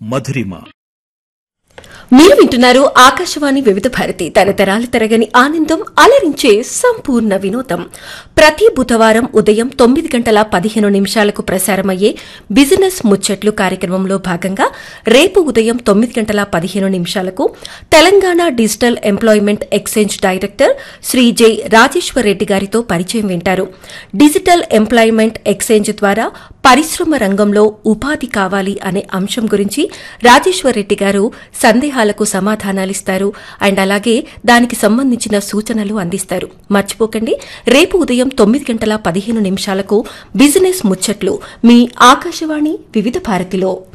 మధురిమ మీరు వింటున్నారు ఆకాశవాణి వివిధ భారతి తరతరాలు తరగని ఆనందం అలరించే సంపూర్ణ వినోదం ప్రతి బుధవారం ఉదయం తొమ్మిది గంటల పదిహేను నిమిషాలకు ప్రసారమయ్యే బిజినెస్ ముచ్చట్లు కార్యక్రమంలో భాగంగా రేపు ఉదయం తొమ్మిది గంటల పదిహేను నిమిషాలకు Telangana digital employment exchange director Shri J Rajeshwar Reddy గారితో పరిచయం వింటారు డిజిటల్ ఎంప్లాయ్మెంట్ ఎక్స్చేంజ్ ద్వారా పరిశ్రమ రంగంలో ఉపాధి కావాలి అనే అంశం గురించి రాజేశ్వర్ రెడ్డి గారు సందేహాలకు సమాధానాలిస్తారు అండ్ అలాగే దానికి సంబంధించిన సూచనలు అందిస్తారు మర్చిపోకండి రేపు ఉదయం తొమ్మిది గంటల పదిహేను నిమిషాలకు బిజినెస్ ముచ్చట్లు మీ ఆకాశవాణి వివిధ భారతిలో